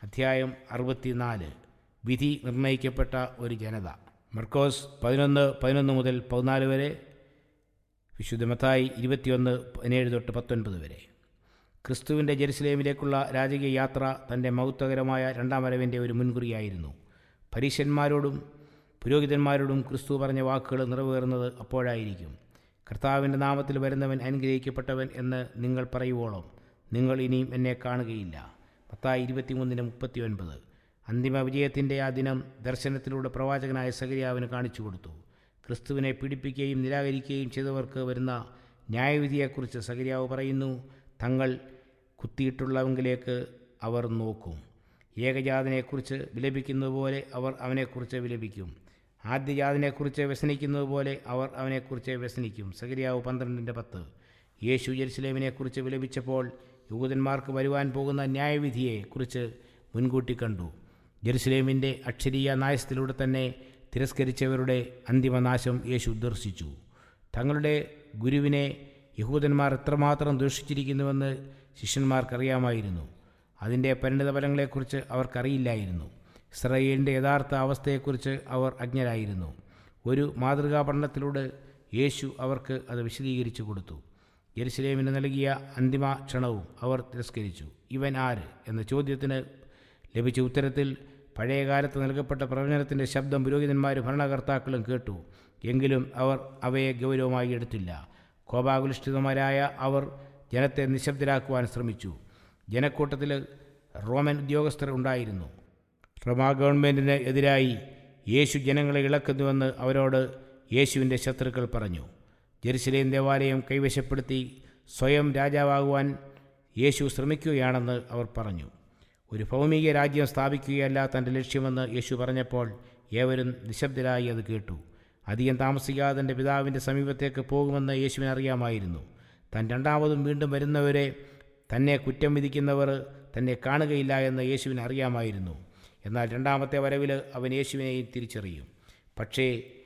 അധ്യായം അറുപത്തിനാല് വിധി നിർണയിക്കപ്പെട്ട ഒരു ജനത മർക്കോസ് പതിനൊന്ന് പതിനൊന്ന് മുതൽ പതിനാല് വരെ വിശുദ്ധ മത്തായി ഇരുപത്തിയൊന്ന് പതിനേഴ് തൊട്ട് പത്തൊൻപത് വരെ ക്രിസ്തുവിൻ്റെ ജെറുസലേമിലേക്കുള്ള രാജകീയ യാത്ര തൻ്റെ മഹത്വകരമായ രണ്ടാം വരവിൻ്റെ ഒരു മുൻകുറിയായിരുന്നു പരീശന്മാരോടും പുരോഹിതന്മാരോടും ക്രിസ്തു പറഞ്ഞ വാക്കുകൾ നിറവേറുന്നത് അപ്പോഴായിരിക്കും കർത്താവിൻ്റെ നാമത്തിൽ വരുന്നവൻ അനുഗ്രഹിക്കപ്പെട്ടവൻ എന്ന് നിങ്ങൾ പറയുവോളം നിങ്ങൾ ഇനിയും എന്നെ കാണുകയില്ല പത്തായി ഇരുപത്തിമൂന്നിന് മുപ്പത്തി ഒൻപത് അന്തിമ വിജയത്തിൻ്റെ ആ ദിനം ദർശനത്തിലൂടെ പ്രവാചകനായ സകരിയാവിന് കാണിച്ചു കൊടുത്തു ക്രിസ്തുവിനെ പീഡിപ്പിക്കുകയും നിരാകരിക്കുകയും ചെയ്തവർക്ക് വരുന്ന ന്യായവിധിയെക്കുറിച്ച് സകരിയാവ് പറയുന്നു തങ്ങൾ കുത്തിയിട്ടുള്ളവങ്കിലേക്ക് അവർ നോക്കും ഏകജാതനെക്കുറിച്ച് വിലപിക്കുന്നത് പോലെ അവർ അവനെക്കുറിച്ച് വിലപിക്കും ആദ്യജാതനെക്കുറിച്ച് വ്യസനിക്കുന്നത് പോലെ അവർ അവനെക്കുറിച്ച് വ്യസനിക്കും സകരിയാവ് പന്ത്രണ്ടിൻ്റെ പത്ത് യേശു ജെറുസലേമിനെക്കുറിച്ച് വിലപിച്ചപ്പോൾ യൂതന്മാർക്ക് വരുവാൻ പോകുന്ന ന്യായവിധിയെക്കുറിച്ച് മുൻകൂട്ടി കണ്ടു ജെറുസലേമിൻ്റെ അക്ഷരീയ നായസത്തിലൂടെ തന്നെ തിരസ്കരിച്ചവരുടെ അന്തിമനാശം യേശു ദർശിച്ചു തങ്ങളുടെ ഗുരുവിനെ യഹൂദന്മാർ എത്രമാത്രം ദൂഷിച്ചിരിക്കുന്നുവെന്ന് ശിഷ്യന്മാർക്കറിയാമായിരുന്നു അതിൻ്റെ പരിണിതഫലങ്ങളെക്കുറിച്ച് അവർക്കറിയില്ലായിരുന്നു ഇസ്രയേലിൻ്റെ യഥാർത്ഥ അവസ്ഥയെക്കുറിച്ച് അവർ അജ്ഞരായിരുന്നു ഒരു മാതൃകാ പഠനത്തിലൂടെ യേശു അവർക്ക് അത് വിശദീകരിച്ചു കൊടുത്തു യെരുസലേമിന് നൽകിയ അന്തിമ ക്ഷണവും അവർ തിരസ്കരിച്ചു ഇവൻ ആര് എന്ന ചോദ്യത്തിന് ലഭിച്ച ഉത്തരത്തിൽ പഴയകാലത്ത് നൽകപ്പെട്ട പ്രവചനത്തിൻ്റെ ശബ്ദം പുരോഹിതന്മാരും ഭരണകർത്താക്കളും കേട്ടു എങ്കിലും അവർ അവയെ ഗൗരവമായി എടുത്തില്ല കോപാകുലിഷ്ഠിതമാരായ അവർ ജനത്തെ നിശബ്ദരാക്കുവാൻ ശ്രമിച്ചു ജനക്കൂട്ടത്തിൽ റോമൻ ഉദ്യോഗസ്ഥർ ഉണ്ടായിരുന്നു റോമാ ഗവൺമെൻറ്റിന് എതിരായി യേശു ജനങ്ങളെ ഇളക്കുന്നുവെന്ന് അവരോട് യേശുവിൻ്റെ ശത്രുക്കൾ പറഞ്ഞു ജെറുസലേം ദേവാലയം കൈവശപ്പെടുത്തി സ്വയം രാജാവാകുവാൻ യേശു ശ്രമിക്കുകയാണെന്ന് അവർ പറഞ്ഞു ഒരു ഭൗമിക രാജ്യം സ്ഥാപിക്കുകയല്ല തൻ്റെ ലക്ഷ്യമെന്ന് യേശു പറഞ്ഞപ്പോൾ ഏവരും നിശബ്ദരായി അത് കേട്ടു അധികം താമസിക്കാതെ തൻ്റെ പിതാവിൻ്റെ സമീപത്തേക്ക് പോകുമെന്ന് യേശുവിന് അറിയാമായിരുന്നു താൻ രണ്ടാമതും വീണ്ടും വരുന്നവരെ തന്നെ കുറ്റം വിധിക്കുന്നവർ തന്നെ കാണുകയില്ല എന്ന് യേശുവിന് അറിയാമായിരുന്നു എന്നാൽ രണ്ടാമത്തെ വരവിൽ അവൻ യേശുവിനെയും തിരിച്ചറിയും പക്ഷേ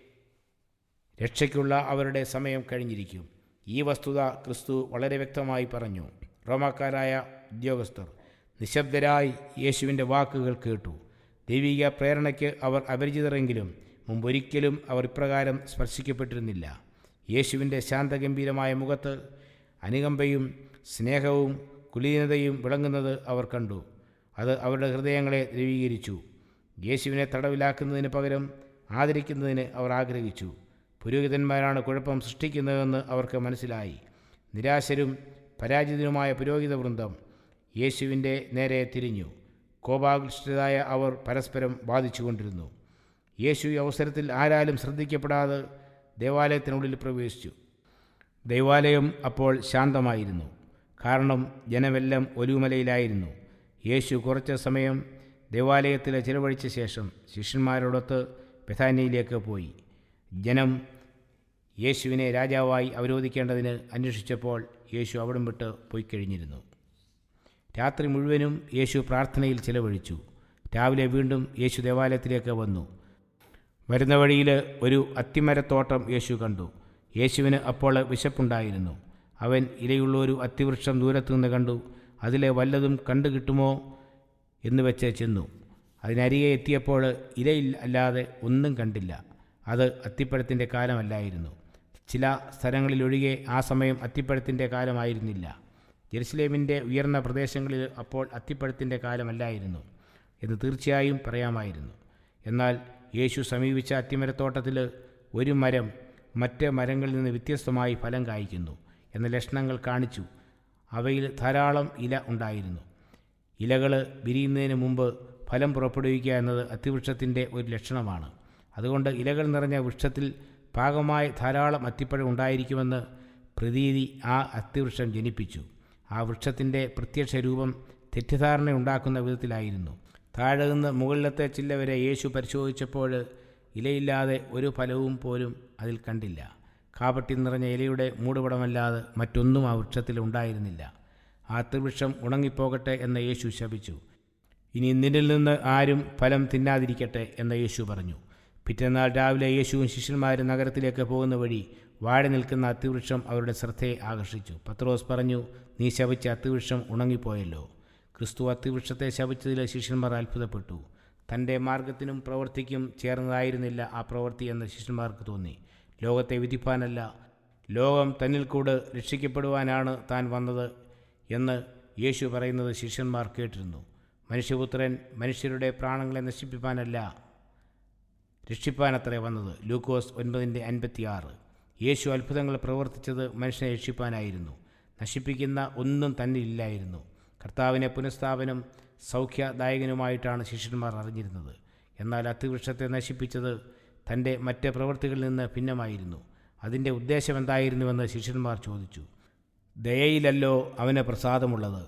രക്ഷയ്ക്കുള്ള അവരുടെ സമയം കഴിഞ്ഞിരിക്കും ഈ വസ്തുത ക്രിസ്തു വളരെ വ്യക്തമായി പറഞ്ഞു റോമാക്കാരായ ഉദ്യോഗസ്ഥർ നിശബ്ദരായി യേശുവിൻ്റെ വാക്കുകൾ കേട്ടു ദൈവിക പ്രേരണയ്ക്ക് അവർ അപരിചിതരെങ്കിലും മുമ്പൊരിക്കലും അവർ ഇപ്രകാരം സ്പർശിക്കപ്പെട്ടിരുന്നില്ല യേശുവിൻ്റെ ശാന്തഗംഭീരമായ മുഖത്ത് അനുകമ്പയും സ്നേഹവും കുലീനതയും വിളങ്ങുന്നത് അവർ കണ്ടു അത് അവരുടെ ഹൃദയങ്ങളെ ദ്രവീകരിച്ചു യേശുവിനെ തടവിലാക്കുന്നതിന് പകരം ആദരിക്കുന്നതിന് അവർ ആഗ്രഹിച്ചു പുരോഹിതന്മാരാണ് കുഴപ്പം സൃഷ്ടിക്കുന്നതെന്ന് അവർക്ക് മനസ്സിലായി നിരാശരും പരാജിതരുമായ പുരോഹിത വൃന്ദം യേശുവിൻ്റെ നേരെ തിരിഞ്ഞു കോപാകൃഷ്ടിതായ അവർ പരസ്പരം ബാധിച്ചുകൊണ്ടിരുന്നു യേശു ഈ അവസരത്തിൽ ആരാലും ശ്രദ്ധിക്കപ്പെടാതെ ദേവാലയത്തിനുള്ളിൽ പ്രവേശിച്ചു ദൈവാലയം അപ്പോൾ ശാന്തമായിരുന്നു കാരണം ജനമെല്ലാം ഒലുമലയിലായിരുന്നു യേശു കുറച്ച് സമയം ദേവാലയത്തിൽ ചിലവഴിച്ച ശേഷം ശിഷ്യന്മാരോടൊത്ത് ബഥാനിയിലേക്ക് പോയി ജനം യേശുവിനെ രാജാവായി അവരോധിക്കേണ്ടതിന് അന്വേഷിച്ചപ്പോൾ യേശു അവിടം വിട്ട് പോയി കഴിഞ്ഞിരുന്നു രാത്രി മുഴുവനും യേശു പ്രാർത്ഥനയിൽ ചിലവഴിച്ചു രാവിലെ വീണ്ടും യേശു ദേവാലയത്തിലേക്ക് വന്നു വരുന്ന വഴിയിൽ ഒരു അത്തിമരത്തോട്ടം യേശു കണ്ടു യേശുവിന് അപ്പോൾ വിശപ്പുണ്ടായിരുന്നു അവൻ ഇലയുള്ള ഒരു അത്തിവൃക്ഷം ദൂരത്തു നിന്ന് കണ്ടു അതിലെ വല്ലതും കണ്ടു കിട്ടുമോ എന്ന് വെച്ച് ചെന്നു അതിനരികെ എത്തിയപ്പോൾ ഇലയിൽ അല്ലാതെ ഒന്നും കണ്ടില്ല അത് അത്തിപ്പഴത്തിൻ്റെ കാലമല്ലായിരുന്നു ചില സ്ഥലങ്ങളിലൊഴികെ ആ സമയം അത്തിപ്പഴത്തിൻ്റെ കാലമായിരുന്നില്ല ജെറുസലേമിൻ്റെ ഉയർന്ന പ്രദേശങ്ങളിൽ അപ്പോൾ അത്തിപ്പഴത്തിൻ്റെ കാലമല്ലായിരുന്നു എന്ന് തീർച്ചയായും പറയാമായിരുന്നു എന്നാൽ യേശു സമീപിച്ച അത്തിമരത്തോട്ടത്തിൽ ഒരു മരം മറ്റ് മരങ്ങളിൽ നിന്ന് വ്യത്യസ്തമായി ഫലം കായ്ക്കുന്നു എന്ന ലക്ഷണങ്ങൾ കാണിച്ചു അവയിൽ ധാരാളം ഇല ഉണ്ടായിരുന്നു ഇലകൾ വിരിയുന്നതിന് മുമ്പ് ഫലം പുറപ്പെടുവിക്കുക എന്നത് അത്തിവൃക്ഷത്തിൻ്റെ ഒരു ലക്ഷണമാണ് അതുകൊണ്ട് ഇലകൾ നിറഞ്ഞ വൃക്ഷത്തിൽ പാകമായ ധാരാളം അത്തിപ്പഴം ഉണ്ടായിരിക്കുമെന്ന് പ്രതീതി ആ അത്തിവൃക്ഷം ജനിപ്പിച്ചു ആ വൃക്ഷത്തിൻ്റെ പ്രത്യക്ഷ രൂപം തെറ്റിദ്ധാരണ ഉണ്ടാക്കുന്ന വിധത്തിലായിരുന്നു താഴെ നിന്ന് മുകളിലത്തെ ചില്ല വരെ യേശു പരിശോധിച്ചപ്പോൾ ഇലയില്ലാതെ ഒരു ഫലവും പോലും അതിൽ കണ്ടില്ല കാപട്ടി നിറഞ്ഞ ഇലയുടെ മൂടുപടമല്ലാതെ മറ്റൊന്നും ആ വൃക്ഷത്തിൽ ഉണ്ടായിരുന്നില്ല ആ ത്രിവൃക്ഷം ഉണങ്ങിപ്പോകട്ടെ എന്ന് യേശു ശപിച്ചു ഇനി നിന്നിൽ നിന്ന് ആരും ഫലം തിന്നാതിരിക്കട്ടെ എന്ന് യേശു പറഞ്ഞു പിറ്റേന്നാൾ രാവിലെ യേശുവും ശിഷ്യന്മാരും നഗരത്തിലേക്ക് പോകുന്ന വഴി വാഴ നിൽക്കുന്ന അത്തിവൃക്ഷം അവരുടെ ശ്രദ്ധയെ ആകർഷിച്ചു പത്രോസ് പറഞ്ഞു നീ ശപിച്ച അത്തിവൃക്ഷം ഉണങ്ങിപ്പോയല്ലോ ക്രിസ്തു അത്തിവൃക്ഷത്തെ ശപിച്ചതിൽ ശിഷ്യന്മാർ അത്ഭുതപ്പെട്ടു തൻ്റെ മാർഗത്തിനും പ്രവൃത്തിക്കും ചേർന്നതായിരുന്നില്ല ആ പ്രവൃത്തി എന്ന് ശിഷ്യന്മാർക്ക് തോന്നി ലോകത്തെ വിധിപ്പാനല്ല ലോകം തന്നിൽ കൂടെ രക്ഷിക്കപ്പെടുവാനാണ് താൻ വന്നത് എന്ന് യേശു പറയുന്നത് ശിഷ്യന്മാർ കേട്ടിരുന്നു മനുഷ്യപുത്രൻ മനുഷ്യരുടെ പ്രാണങ്ങളെ നശിപ്പിപ്പാനല്ല രക്ഷിപ്പാനത്രേ വന്നത് ലൂക്കോസ് ഒൻപതിൻ്റെ അൻപത്തിയാറ് യേശു അത്ഭുതങ്ങൾ പ്രവർത്തിച്ചത് മനുഷ്യനെ രക്ഷിപ്പാനായിരുന്നു നശിപ്പിക്കുന്ന ഒന്നും തന്നിലില്ലായിരുന്നു കർത്താവിനെ പുനഃസ്ഥാപനം സൗഖ്യദായകനുമായിട്ടാണ് ശിഷ്യന്മാർ അറിഞ്ഞിരുന്നത് എന്നാൽ അത്തിവൃക്ഷത്തെ നശിപ്പിച്ചത് തൻ്റെ മറ്റ് പ്രവൃത്തികളിൽ നിന്ന് ഭിന്നമായിരുന്നു അതിൻ്റെ ഉദ്ദേശം എന്തായിരുന്നുവെന്ന് ശിഷ്യന്മാർ ചോദിച്ചു ദയയിലല്ലോ അവന് പ്രസാദമുള്ളത്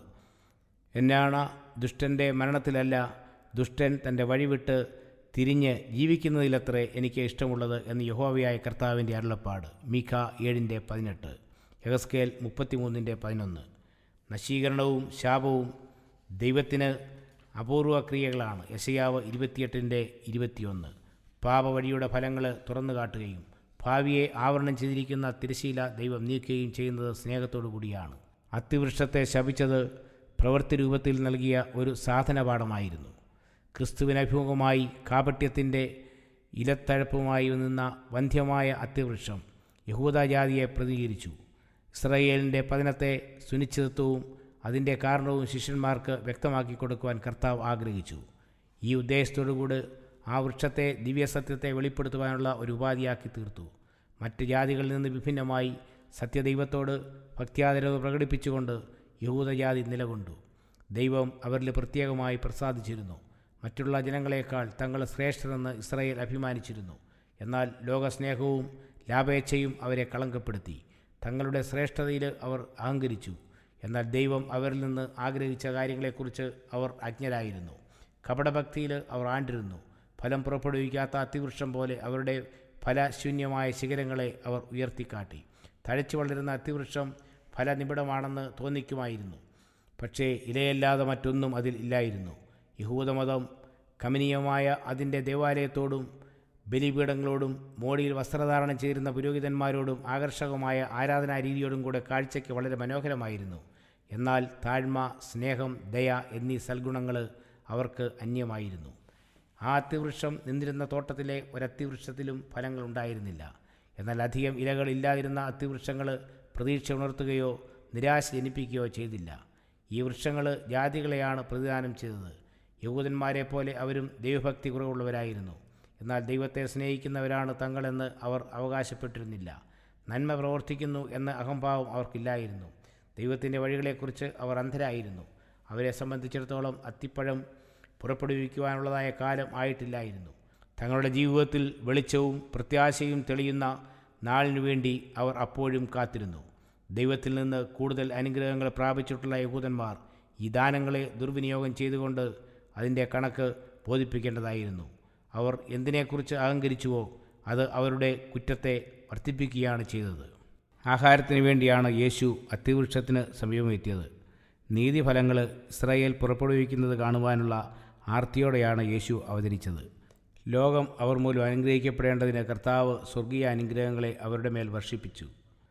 എന്നാണ് ദുഷ്ടൻ്റെ മരണത്തിലല്ല ദുഷ്ടൻ തൻ്റെ വഴിവിട്ട് തിരിഞ്ഞ് ജീവിക്കുന്നതിലത്രേ എനിക്ക് ഇഷ്ടമുള്ളത് എന്ന് യഹോവയായ കർത്താവിൻ്റെ അരുളപ്പാട് മീഖ ഏഴിൻ്റെ പതിനെട്ട് യഹസ്കേൽ മുപ്പത്തിമൂന്നിൻ്റെ പതിനൊന്ന് നശീകരണവും ശാപവും ദൈവത്തിന് അപൂർവ ക്രിയകളാണ് യശയാവ് ഇരുപത്തിയെട്ടിൻ്റെ ഇരുപത്തിയൊന്ന് പാപവഴിയുടെ ഫലങ്ങൾ തുറന്നു കാട്ടുകയും ഭാവിയെ ആവരണം ചെയ്തിരിക്കുന്ന തിരശീല ദൈവം നീക്കുകയും ചെയ്യുന്നത് സ്നേഹത്തോടു കൂടിയാണ് അത്തിവൃക്ഷത്തെ ശപിച്ചത് പ്രവൃത്തി രൂപത്തിൽ നൽകിയ ഒരു സാധനപാഠമായിരുന്നു ക്രിസ്തുവിനഭിമുഖമായി കാപട്യത്തിൻ്റെ ഇലത്തഴപ്പുമായി നിന്ന വന്ധ്യമായ അത്തിവൃക്ഷം യഹൂദജാതിയെ പ്രതികരിച്ചു ഇസ്രയേലിൻ്റെ പതനത്തെ സുനിശ്ചിതത്വവും അതിൻ്റെ കാരണവും ശിഷ്യന്മാർക്ക് വ്യക്തമാക്കി കൊടുക്കുവാൻ കർത്താവ് ആഗ്രഹിച്ചു ഈ ഉദ്ദേശത്തോടുകൂടി ആ വൃക്ഷത്തെ ദിവ്യസത്യത്തെ വെളിപ്പെടുത്തുവാനുള്ള ഒരു ഉപാധിയാക്കി തീർത്തു മറ്റ് ജാതികളിൽ നിന്ന് വിഭിന്നമായി സത്യദൈവത്തോട് ഭക്ത്യാദരവ് പ്രകടിപ്പിച്ചുകൊണ്ട് യഹൂദജാതി നിലകൊണ്ടു ദൈവം അവരിൽ പ്രത്യേകമായി പ്രസാദിച്ചിരുന്നു മറ്റുള്ള ജനങ്ങളെക്കാൾ തങ്ങൾ ശ്രേഷ്ഠരെന്ന് ഇസ്രായേൽ അഭിമാനിച്ചിരുന്നു എന്നാൽ ലോകസ്നേഹവും ലാഭേച്ഛയും അവരെ കളങ്കപ്പെടുത്തി തങ്ങളുടെ ശ്രേഷ്ഠതയിൽ അവർ അഹങ്കരിച്ചു എന്നാൽ ദൈവം അവരിൽ നിന്ന് ആഗ്രഹിച്ച കാര്യങ്ങളെക്കുറിച്ച് അവർ അജ്ഞരായിരുന്നു കപടഭക്തിയിൽ അവർ ആണ്ടിരുന്നു ഫലം പുറപ്പെടുവിക്കാത്ത അത്തിവൃക്ഷം പോലെ അവരുടെ ഫലശൂന്യമായ ശിഖരങ്ങളെ അവർ ഉയർത്തിക്കാട്ടി തഴച്ചു വളരുന്ന അത്തിവൃക്ഷം ഫലനിബിഡമാണെന്ന് തോന്നിക്കുമായിരുന്നു പക്ഷേ ഇലയല്ലാതെ മറ്റൊന്നും അതിൽ ഇല്ലായിരുന്നു യഹൂദമതം കമനീയമായ അതിൻ്റെ ദേവാലയത്തോടും ബലിപീഠങ്ങളോടും മോടിയിൽ വസ്ത്രധാരണം ചെയ്തിരുന്ന പുരോഹിതന്മാരോടും ആകർഷകമായ ആരാധനാ രീതിയോടും കൂടെ കാഴ്ചയ്ക്ക് വളരെ മനോഹരമായിരുന്നു എന്നാൽ താഴ്മ സ്നേഹം ദയ എന്നീ സൽഗുണങ്ങൾ അവർക്ക് അന്യമായിരുന്നു ആ അത്തിവൃക്ഷം നിന്നിരുന്ന തോട്ടത്തിലെ ഒരത്തിവൃക്ഷത്തിലും ഫലങ്ങൾ ഉണ്ടായിരുന്നില്ല എന്നാൽ അധികം ഇലകൾ ഇല്ലാതിരുന്ന അത്തിവൃക്ഷങ്ങൾ പ്രതീക്ഷ ഉണർത്തുകയോ നിരാശ ജനിപ്പിക്കുകയോ ചെയ്തില്ല ഈ വൃക്ഷങ്ങൾ ജാതികളെയാണ് പ്രതിദാനം ചെയ്തത് യഹൂദന്മാരെ പോലെ അവരും ദൈവഭക്തി കുറവുള്ളവരായിരുന്നു എന്നാൽ ദൈവത്തെ സ്നേഹിക്കുന്നവരാണ് തങ്ങളെന്ന് അവർ അവകാശപ്പെട്ടിരുന്നില്ല നന്മ പ്രവർത്തിക്കുന്നു എന്ന അഹംഭാവം അവർക്കില്ലായിരുന്നു ദൈവത്തിൻ്റെ വഴികളെക്കുറിച്ച് അവർ അന്ധരായിരുന്നു അവരെ സംബന്ധിച്ചിടത്തോളം അത്തിപ്പഴം പുറപ്പെടുവിക്കുവാനുള്ളതായ കാലം ആയിട്ടില്ലായിരുന്നു തങ്ങളുടെ ജീവിതത്തിൽ വെളിച്ചവും പ്രത്യാശയും തെളിയുന്ന നാളിനു വേണ്ടി അവർ അപ്പോഴും കാത്തിരുന്നു ദൈവത്തിൽ നിന്ന് കൂടുതൽ അനുഗ്രഹങ്ങൾ പ്രാപിച്ചിട്ടുള്ള യഹൂദന്മാർ ഈ ദാനങ്ങളെ ദുർവിനിയോഗം ചെയ്തുകൊണ്ട് അതിൻ്റെ കണക്ക് ബോധിപ്പിക്കേണ്ടതായിരുന്നു അവർ എന്തിനെക്കുറിച്ച് അഹങ്കരിച്ചുവോ അത് അവരുടെ കുറ്റത്തെ വർദ്ധിപ്പിക്കുകയാണ് ചെയ്തത് ആഹാരത്തിന് വേണ്ടിയാണ് യേശു അത്തിവൃക്ഷത്തിന് സമീപമെത്തിയത് നീതിഫലങ്ങൾ ഇസ്രായേൽ പുറപ്പെടുവിക്കുന്നത് കാണുവാനുള്ള ആർത്തിയോടെയാണ് യേശു അവതരിച്ചത് ലോകം അവർ മൂലം അനുഗ്രഹിക്കപ്പെടേണ്ടതിന് കർത്താവ് സ്വർഗീയ അനുഗ്രഹങ്ങളെ അവരുടെ മേൽ വർഷിപ്പിച്ചു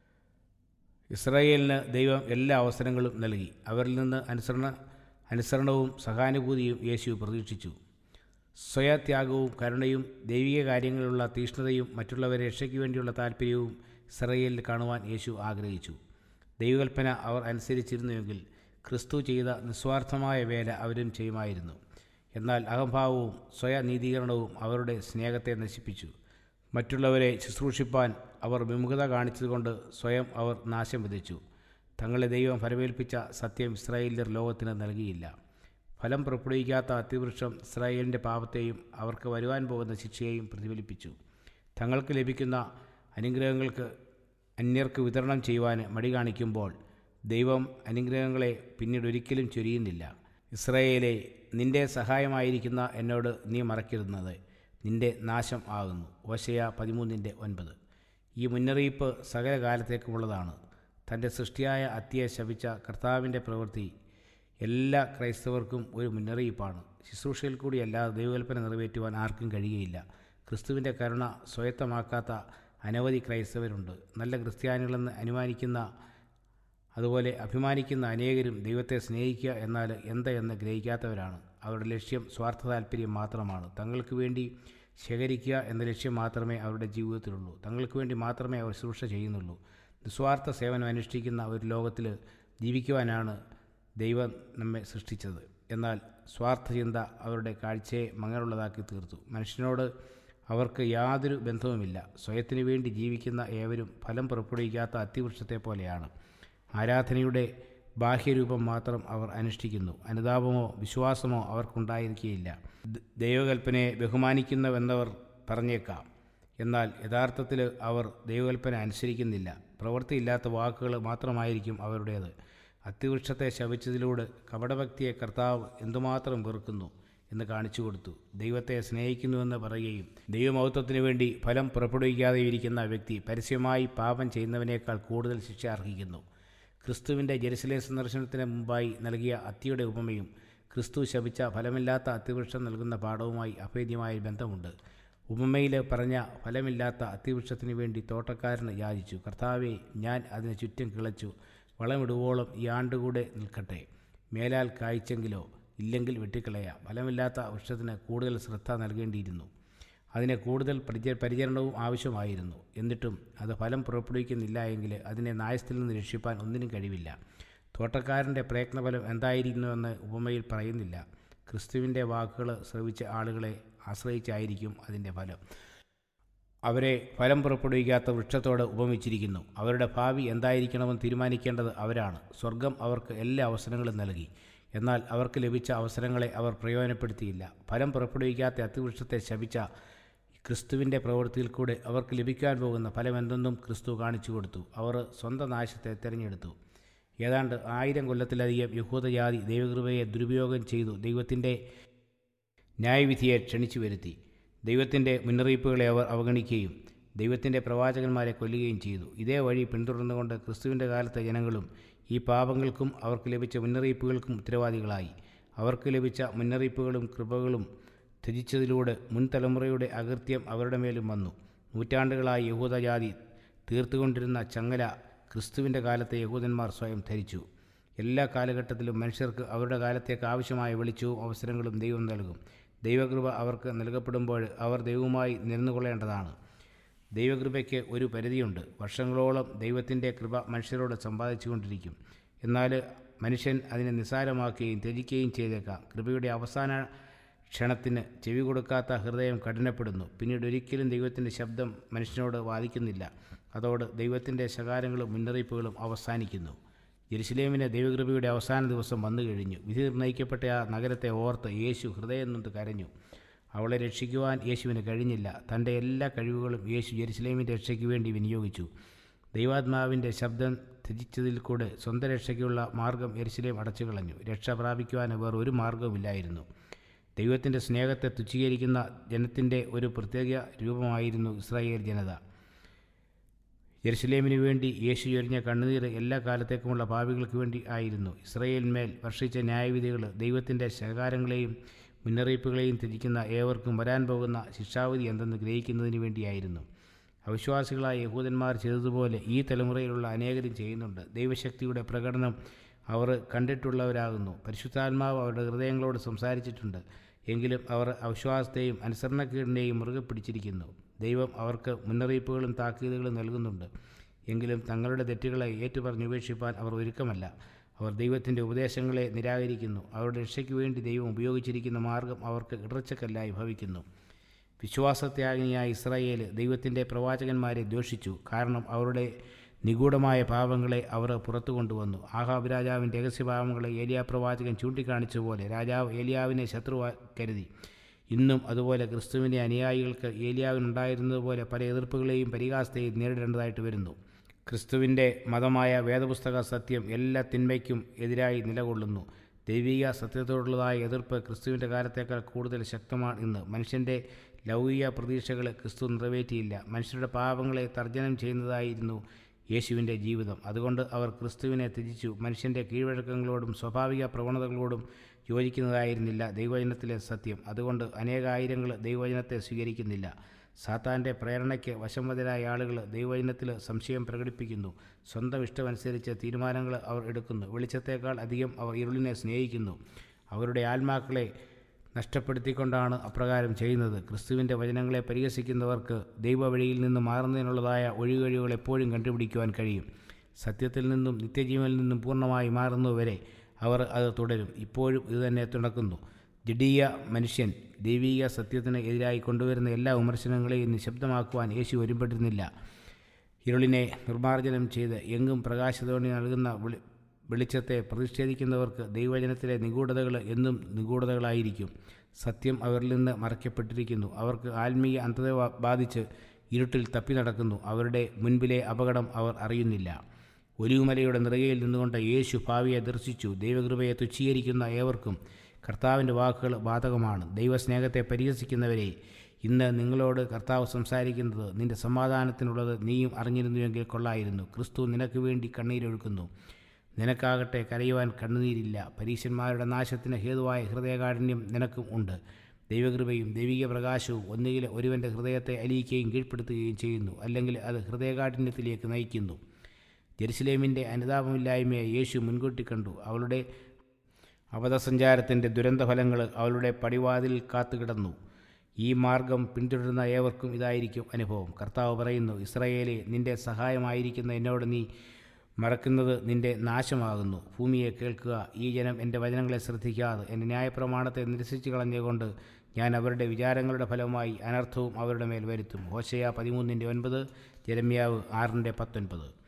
ഇസ്രായേലിന് ദൈവം എല്ലാ അവസരങ്ങളും നൽകി അവരിൽ നിന്ന് അനുസരണ അനുസരണവും സഹാനുഭൂതിയും യേശു പ്രതീക്ഷിച്ചു സ്വയത്യാഗവും കരുണയും ദൈവിക കാര്യങ്ങളിലുള്ള തീഷ്ണതയും മറ്റുള്ളവരെ രക്ഷയ്ക്ക് വേണ്ടിയുള്ള താല്പര്യവും ഇസ്രയേലിൽ കാണുവാൻ യേശു ആഗ്രഹിച്ചു ദൈവകൽപ്പന അവർ അനുസരിച്ചിരുന്നുവെങ്കിൽ ക്രിസ്തു ചെയ്ത നിസ്വാർത്ഥമായ വേല അവരും ചെയ്യുമായിരുന്നു എന്നാൽ അഹംഭാവവും സ്വയനീതീകരണവും അവരുടെ സ്നേഹത്തെ നശിപ്പിച്ചു മറ്റുള്ളവരെ ശുശ്രൂഷിപ്പാൻ അവർ വിമുഖത കാണിച്ചതുകൊണ്ട് സ്വയം അവർ നാശം വിതച്ചു തങ്ങളെ ദൈവം ഫലമേൽപ്പിച്ച സത്യം ഇസ്രായേലിയർ ലോകത്തിന് നൽകിയില്ല ഫലം പുറപ്പെടുവിക്കാത്ത അത്തിവൃക്ഷം ഇസ്രായേലിൻ്റെ പാപത്തെയും അവർക്ക് വരുവാൻ പോകുന്ന ശിക്ഷയെയും പ്രതിഫലിപ്പിച്ചു തങ്ങൾക്ക് ലഭിക്കുന്ന അനുഗ്രഹങ്ങൾക്ക് അന്യർക്ക് വിതരണം ചെയ്യുവാൻ മടി കാണിക്കുമ്പോൾ ദൈവം അനുഗ്രഹങ്ങളെ പിന്നീട് ഒരിക്കലും ചൊരിയുന്നില്ല ഇസ്രായേലെ നിന്റെ സഹായമായിരിക്കുന്ന എന്നോട് നീ മറക്കരുന്നത് നിന്റെ നാശം ആകുന്നു ഓശയ പതിമൂന്നിൻ്റെ ഒൻപത് ഈ മുന്നറിയിപ്പ് സകല കാലത്തേക്കുമുള്ളതാണ് തൻ്റെ സൃഷ്ടിയായ അത്തിയെ ശപിച്ച കർത്താവിൻ്റെ പ്രവൃത്തി എല്ലാ ക്രൈസ്തവർക്കും ഒരു മുന്നറിയിപ്പാണ് ശുശ്രൂഷയിൽ കൂടി അല്ലാതെ ദൈവകൽപ്പന നിറവേറ്റുവാൻ ആർക്കും കഴിയുകയില്ല ക്രിസ്തുവിൻ്റെ കരുണ സ്വായത്തമാക്കാത്ത അനവധി ക്രൈസ്തവരുണ്ട് നല്ല ക്രിസ്ത്യാനികളെന്ന് അനുമാനിക്കുന്ന അതുപോലെ അഭിമാനിക്കുന്ന അനേകരും ദൈവത്തെ സ്നേഹിക്കുക എന്നാൽ എന്ത് എന്ന് ഗ്രഹിക്കാത്തവരാണ് അവരുടെ ലക്ഷ്യം സ്വാർത്ഥ താല്പര്യം മാത്രമാണ് തങ്ങൾക്ക് വേണ്ടി ശേഖരിക്കുക എന്ന ലക്ഷ്യം മാത്രമേ അവരുടെ ജീവിതത്തിലുള്ളൂ തങ്ങൾക്ക് വേണ്ടി മാത്രമേ അവർ ശുശ്രൂഷ ചെയ്യുന്നുള്ളൂ നിസ്വാർത്ഥ സേവനം അനുഷ്ഠിക്കുന്ന ഒരു ലോകത്തിൽ ജീവിക്കുവാനാണ് ദൈവം നമ്മെ സൃഷ്ടിച്ചത് എന്നാൽ സ്വാർത്ഥ ചിന്ത അവരുടെ കാഴ്ചയെ മങ്ങലുള്ളതാക്കി തീർത്തു മനുഷ്യനോട് അവർക്ക് യാതൊരു ബന്ധവുമില്ല സ്വയത്തിനു വേണ്ടി ജീവിക്കുന്ന ഏവരും ഫലം പുറപ്പെടുവിക്കാത്ത അത്തിവൃക്ഷത്തെ പോലെയാണ് ആരാധനയുടെ ബാഹ്യരൂപം മാത്രം അവർ അനുഷ്ഠിക്കുന്നു അനുതാപമോ വിശ്വാസമോ അവർക്കുണ്ടായിരിക്കുകയില്ല ദ- ദൈവകൽപ്പനയെ ബഹുമാനിക്കുന്നുവെന്നവർ പറഞ്ഞേക്കാം എന്നാൽ യഥാർത്ഥത്തിൽ അവർ ദൈവകൽപ്പന അനുസരിക്കുന്നില്ല പ്രവൃത്തിയില്ലാത്ത വാക്കുകൾ മാത്രമായിരിക്കും അവരുടേത് അത്തിവൃക്ഷത്തെ ശപിച്ചതിലൂടെ കപടഭക്തിയെ കർത്താവ് എന്തുമാത്രം വെറുക്കുന്നു എന്ന് കാണിച്ചു കൊടുത്തു ദൈവത്തെ സ്നേഹിക്കുന്നുവെന്ന് പറയുകയും ദൈവമഹത്വത്തിനു വേണ്ടി ഫലം പുറപ്പെടുവിക്കാതെ ഇരിക്കുന്ന വ്യക്തി പരസ്യമായി പാപം ചെയ്യുന്നവനേക്കാൾ കൂടുതൽ ശിക്ഷ അർഹിക്കുന്നു ക്രിസ്തുവിൻ്റെ ജെറുസലേം സന്ദർശനത്തിന് മുമ്പായി നൽകിയ അത്തിയുടെ ഉപമയും ക്രിസ്തു ശപിച്ച ഫലമില്ലാത്ത അത്തിവൃക്ഷം നൽകുന്ന പാഠവുമായി അഭേദ്യമായ ബന്ധമുണ്ട് ഉപമയിൽ പറഞ്ഞ ഫലമില്ലാത്ത അത്തിവൃക്ഷത്തിന് വേണ്ടി തോട്ടക്കാരന് യാചിച്ചു കർത്താവെ ഞാൻ അതിന് ചുറ്റും കിളച്ചു വളമിടുവോളം ഈ ആണ്ടുകൂടെ നിൽക്കട്ടെ മേലാൽ കായ്ച്ചെങ്കിലോ ഇല്ലെങ്കിൽ വെട്ടിക്കളയാം ഫലമില്ലാത്ത വൃക്ഷത്തിന് കൂടുതൽ ശ്രദ്ധ നൽകേണ്ടിയിരുന്നു അതിന് കൂടുതൽ പരിച പരിചരണവും ആവശ്യമായിരുന്നു എന്നിട്ടും അത് ഫലം പുറപ്പെടുവിക്കുന്നില്ല എങ്കിൽ അതിനെ നായസ്ഥയിൽ നിന്ന് രക്ഷിപ്പാൻ ഒന്നിനും കഴിവില്ല തോട്ടക്കാരൻ്റെ പ്രയത്നഫലം എന്തായിരുന്നുവെന്ന് ഉപമയിൽ പറയുന്നില്ല ക്രിസ്തുവിൻ്റെ വാക്കുകൾ ശ്രവിച്ച ആളുകളെ ആശ്രയിച്ചായിരിക്കും അതിൻ്റെ ഫലം അവരെ ഫലം പുറപ്പെടുവിക്കാത്ത വൃക്ഷത്തോട് ഉപമിച്ചിരിക്കുന്നു അവരുടെ ഭാവി എന്തായിരിക്കണമെന്ന് തീരുമാനിക്കേണ്ടത് അവരാണ് സ്വർഗം അവർക്ക് എല്ലാ അവസരങ്ങളും നൽകി എന്നാൽ അവർക്ക് ലഭിച്ച അവസരങ്ങളെ അവർ പ്രയോജനപ്പെടുത്തിയില്ല ഫലം പുറപ്പെടുവിക്കാത്ത അത്തിവൃക്ഷത്തെ ശപിച്ച ക്രിസ്തുവിൻ്റെ പ്രവൃത്തിയിൽ കൂടെ അവർക്ക് ലഭിക്കാൻ പോകുന്ന ഫലമെന്തെന്നും ക്രിസ്തു കാണിച്ചു കൊടുത്തു അവർ സ്വന്തം നാശത്തെ തിരഞ്ഞെടുത്തു ഏതാണ്ട് ആയിരം കൊല്ലത്തിലധികം യഹൂദജാതി ദൈവകൃപയെ ദുരുപയോഗം ചെയ്തു ദൈവത്തിൻ്റെ ന്യായവിധിയെ ക്ഷണിച്ചു വരുത്തി ദൈവത്തിൻ്റെ മുന്നറിയിപ്പുകളെ അവർ അവഗണിക്കുകയും ദൈവത്തിൻ്റെ പ്രവാചകന്മാരെ കൊല്ലുകയും ചെയ്തു ഇതേ വഴി പിന്തുടർന്നുകൊണ്ട് ക്രിസ്തുവിൻ്റെ കാലത്തെ ജനങ്ങളും ഈ പാപങ്ങൾക്കും അവർക്ക് ലഭിച്ച മുന്നറിയിപ്പുകൾക്കും ഉത്തരവാദികളായി അവർക്ക് ലഭിച്ച മുന്നറിയിപ്പുകളും കൃപകളും ത്യജിച്ചതിലൂടെ മുൻ തലമുറയുടെ അകൃത്യം അവരുടെ മേലും വന്നു നൂറ്റാണ്ടുകളായി യഹൂദജാതി തീർത്തുകൊണ്ടിരുന്ന ചങ്ങല ക്രിസ്തുവിൻ്റെ കാലത്തെ യഹൂദന്മാർ സ്വയം ധരിച്ചു എല്ലാ കാലഘട്ടത്തിലും മനുഷ്യർക്ക് അവരുടെ കാലത്തേക്ക് ആവശ്യമായ വെളിച്ചവും അവസരങ്ങളും ദൈവം നൽകും ദൈവകൃപ അവർക്ക് നൽകപ്പെടുമ്പോൾ അവർ ദൈവവുമായി നിരന്നുകൊള്ളേണ്ടതാണ് ദൈവകൃപയ്ക്ക് ഒരു പരിധിയുണ്ട് വർഷങ്ങളോളം ദൈവത്തിൻ്റെ കൃപ മനുഷ്യരോട് സമ്പാദിച്ചുകൊണ്ടിരിക്കും എന്നാൽ മനുഷ്യൻ അതിനെ നിസ്സാരമാക്കുകയും ത്യജിക്കുകയും ചെയ്തേക്കാം കൃപയുടെ അവസാന ക്ഷണത്തിന് ചെവി കൊടുക്കാത്ത ഹൃദയം കഠിനപ്പെടുന്നു പിന്നീട് ഒരിക്കലും ദൈവത്തിൻ്റെ ശബ്ദം മനുഷ്യനോട് വാദിക്കുന്നില്ല അതോട് ദൈവത്തിൻ്റെ ശകാരങ്ങളും മുന്നറിയിപ്പുകളും അവസാനിക്കുന്നു ജെറുസലേമിന് ദൈവകൃപയുടെ അവസാന ദിവസം വന്നു കഴിഞ്ഞു വിധി നിർണ്ണയിക്കപ്പെട്ട ആ നഗരത്തെ ഓർത്ത് യേശു ഹൃദയം നൊന്ന് കരഞ്ഞു അവളെ രക്ഷിക്കുവാൻ യേശുവിന് കഴിഞ്ഞില്ല തൻ്റെ എല്ലാ കഴിവുകളും യേശു ജെറുസലേമിൻ്റെ രക്ഷയ്ക്ക് വേണ്ടി വിനിയോഗിച്ചു ദൈവാത്മാവിൻ്റെ ശബ്ദം ത്യജിച്ചതിൽ കൂടെ സ്വന്തം രക്ഷയ്ക്കുള്ള മാർഗം യെരുസലേം അടച്ചു കളഞ്ഞു രക്ഷ പ്രാപിക്കുവാൻ വേറെ ഒരു മാർഗവുമില്ലായിരുന്നു ദൈവത്തിൻ്റെ സ്നേഹത്തെ തുച്ഛീകരിക്കുന്ന ജനത്തിൻ്റെ ഒരു പ്രത്യേക രൂപമായിരുന്നു ഇസ്രായേൽ ജനത യെരുസലേമിനു വേണ്ടി യേശു ചൊരിഞ്ഞ കണ്ണുനീർ എല്ലാ കാലത്തേക്കുമുള്ള ഭാവികൾക്ക് വേണ്ടി ആയിരുന്നു ഇസ്രയേലിന്മേൽ വർഷിച്ച ന്യായവിധികൾ ദൈവത്തിൻ്റെ ശകാരങ്ങളെയും മുന്നറിയിപ്പുകളെയും ത്യജിക്കുന്ന ഏവർക്കും വരാൻ പോകുന്ന ശിക്ഷാവിധി എന്തെന്ന് ഗ്രഹിക്കുന്നതിന് വേണ്ടിയായിരുന്നു അവിശ്വാസികളായ യഹൂദന്മാർ ചെയ്തതുപോലെ ഈ തലമുറയിലുള്ള അനേകരും ചെയ്യുന്നുണ്ട് ദൈവശക്തിയുടെ പ്രകടനം അവർ കണ്ടിട്ടുള്ളവരാകുന്നു പരിശുദ്ധാത്മാവ് അവരുടെ ഹൃദയങ്ങളോട് സംസാരിച്ചിട്ടുണ്ട് എങ്കിലും അവർ അവിശ്വാസത്തെയും അനുസരണക്കേടിനെയും മുറുകെ പിടിച്ചിരിക്കുന്നു ദൈവം അവർക്ക് മുന്നറിയിപ്പുകളും താക്കീതുകളും നൽകുന്നുണ്ട് എങ്കിലും തങ്ങളുടെ തെറ്റുകളെ ഏറ്റുപറഞ്ഞുപേക്ഷിപ്പാൻ അവർ ഒരുക്കമല്ല അവർ ദൈവത്തിൻ്റെ ഉപദേശങ്ങളെ നിരാകരിക്കുന്നു അവരുടെ രക്ഷയ്ക്ക് വേണ്ടി ദൈവം ഉപയോഗിച്ചിരിക്കുന്ന മാർഗം അവർക്ക് ഇടർച്ചക്കല്ലായി ഭവിക്കുന്നു വിശ്വാസത്യാഗിനിയായ ഇസ്രായേൽ ദൈവത്തിൻ്റെ പ്രവാചകന്മാരെ ദ്വേഷിച്ചു കാരണം അവരുടെ നിഗൂഢമായ പാപങ്ങളെ അവർ പുറത്തു കൊണ്ടുവന്നു ആഹാബ് രാജാവിൻ്റെ രഹസ്യപാപങ്ങളെ ഏലിയ പ്രവാചകൻ ചൂണ്ടിക്കാണിച്ച പോലെ രാജാവ് ഏലിയാവിനെ ശത്രുവാ കരുതി ഇന്നും അതുപോലെ ക്രിസ്തുവിൻ്റെ അനുയായികൾക്ക് ഏലിയാവിനുണ്ടായിരുന്നതുപോലെ പല എതിർപ്പുകളെയും പരിഹാസത്തെയും നേരിടേണ്ടതായിട്ട് വരുന്നു ക്രിസ്തുവിൻ്റെ മതമായ വേദപുസ്തക സത്യം എല്ലാ തിന്മയ്ക്കും എതിരായി നിലകൊള്ളുന്നു ദൈവിക സത്യത്തോടുള്ളതായ എതിർപ്പ് ക്രിസ്തുവിൻ്റെ കാലത്തേക്കാൾ കൂടുതൽ ശക്തമാണ് ഇന്ന് മനുഷ്യൻ്റെ ലൗകിക പ്രതീക്ഷകൾ ക്രിസ്തു നിറവേറ്റിയില്ല മനുഷ്യരുടെ പാപങ്ങളെ തർജ്ജനം ചെയ്യുന്നതായിരുന്നു യേശുവിൻ്റെ ജീവിതം അതുകൊണ്ട് അവർ ക്രിസ്തുവിനെ ത്യജിച്ചു മനുഷ്യൻ്റെ കീഴ്വഴക്കങ്ങളോടും സ്വാഭാവിക പ്രവണതകളോടും യോജിക്കുന്നതായിരുന്നില്ല ദൈവവചനത്തിലെ സത്യം അതുകൊണ്ട് അനേകായിരങ്ങൾ ദൈവവചനത്തെ സ്വീകരിക്കുന്നില്ല സാത്താൻ്റെ പ്രേരണയ്ക്ക് വശംവതരായ ആളുകൾ ദൈവവചനത്തിൽ സംശയം പ്രകടിപ്പിക്കുന്നു സ്വന്തം ഇഷ്ടമനുസരിച്ച് തീരുമാനങ്ങൾ അവർ എടുക്കുന്നു വെളിച്ചത്തേക്കാൾ അധികം അവർ ഇരുളിനെ സ്നേഹിക്കുന്നു അവരുടെ ആത്മാക്കളെ നഷ്ടപ്പെടുത്തിക്കൊണ്ടാണ് അപ്രകാരം ചെയ്യുന്നത് ക്രിസ്തുവിൻ്റെ വചനങ്ങളെ പരിഹസിക്കുന്നവർക്ക് ദൈവവഴിയിൽ നിന്ന് മാറുന്നതിനുള്ളതായ ഒഴികഴിവുകൾ എപ്പോഴും കണ്ടുപിടിക്കുവാൻ കഴിയും സത്യത്തിൽ നിന്നും നിത്യജീവനിൽ നിന്നും പൂർണ്ണമായി മാറുന്നതുവരെ അവർ അത് തുടരും ഇപ്പോഴും ഇതുതന്നെ തുണക്കുന്നു ജഡീയ മനുഷ്യൻ ദൈവീക സത്യത്തിന് എതിരായി കൊണ്ടുവരുന്ന എല്ലാ വിമർശനങ്ങളെയും നിശബ്ദമാക്കുവാൻ യേശു ഒരുമ്പെട്ടിരുന്നില്ല ഇരുളിനെ നിർമ്മാർജ്ജനം ചെയ്ത് എങ്ങും പ്രകാശത്തോണി നൽകുന്ന വിളി വെളിച്ചത്തെ പ്രതിഷേധിക്കുന്നവർക്ക് ദൈവവചനത്തിലെ നിഗൂഢതകൾ എന്നും നിഗൂഢതകളായിരിക്കും സത്യം അവരിൽ നിന്ന് മറയ്ക്കപ്പെട്ടിരിക്കുന്നു അവർക്ക് ആത്മീയ അന്ധത ബാധിച്ച് ഇരുട്ടിൽ തപ്പി നടക്കുന്നു അവരുടെ മുൻപിലെ അപകടം അവർ അറിയുന്നില്ല ഒലിവുമലയുടെ നിറകയിൽ നിന്നുകൊണ്ട് യേശു ഭാവിയെ ദർശിച്ചു ദൈവകൃപയെ തുച്ഛീകരിക്കുന്ന ഏവർക്കും കർത്താവിൻ്റെ വാക്കുകൾ ബാധകമാണ് ദൈവസ്നേഹത്തെ പരിഹസിക്കുന്നവരെ ഇന്ന് നിങ്ങളോട് കർത്താവ് സംസാരിക്കുന്നത് നിന്റെ സമാധാനത്തിനുള്ളത് നീയും അറിഞ്ഞിരുന്നുവെങ്കിൽ കൊള്ളായിരുന്നു ക്രിസ്തു നിനക്ക് വേണ്ടി കണ്ണീരൊഴുക്കുന്നു നിനക്കാകട്ടെ കരയുവാൻ കണ്ണുനീരില്ല പരീശന്മാരുടെ നാശത്തിന് ഹേതുവായ ഹൃദയകാഠിന്യം നിനക്കും ഉണ്ട് ദൈവകൃപയും ദൈവിക പ്രകാശവും ഒന്നുകിൽ ഒരുവൻ്റെ ഹൃദയത്തെ അലിയിക്കുകയും കീഴ്പ്പെടുത്തുകയും ചെയ്യുന്നു അല്ലെങ്കിൽ അത് ഹൃദയകാഠിന്യത്തിലേക്ക് നയിക്കുന്നു ജെറുസലേമിൻ്റെ അനുതാപമില്ലായ്മയെ യേശു മുൻകൂട്ടി കണ്ടു അവളുടെ അവധസഞ്ചാരത്തിൻ്റെ ദുരന്തഫലങ്ങൾ അവളുടെ പടിവാതിൽ കാത്തുകിടന്നു ഈ മാർഗം പിന്തുടരുന്ന ഏവർക്കും ഇതായിരിക്കും അനുഭവം കർത്താവ് പറയുന്നു ഇസ്രയേലെ നിന്റെ സഹായമായിരിക്കുന്ന എന്നോട് നീ മറക്കുന്നത് നിന്റെ നാശമാകുന്നു ഭൂമിയെ കേൾക്കുക ഈ ജനം എൻ്റെ വചനങ്ങളെ ശ്രദ്ധിക്കാതെ എൻ്റെ ന്യായപ്രമാണത്തെ നിരസിച്ചു കളഞ്ഞുകൊണ്ട് ഞാൻ അവരുടെ വിചാരങ്ങളുടെ ഫലമായി അനർത്ഥവും അവരുടെ മേൽ വരുത്തും ഹോശയ പതിമൂന്നിൻ്റെ ഒൻപത് ജരമ്യാവ് ആറിൻ്റെ പത്തൊൻപത്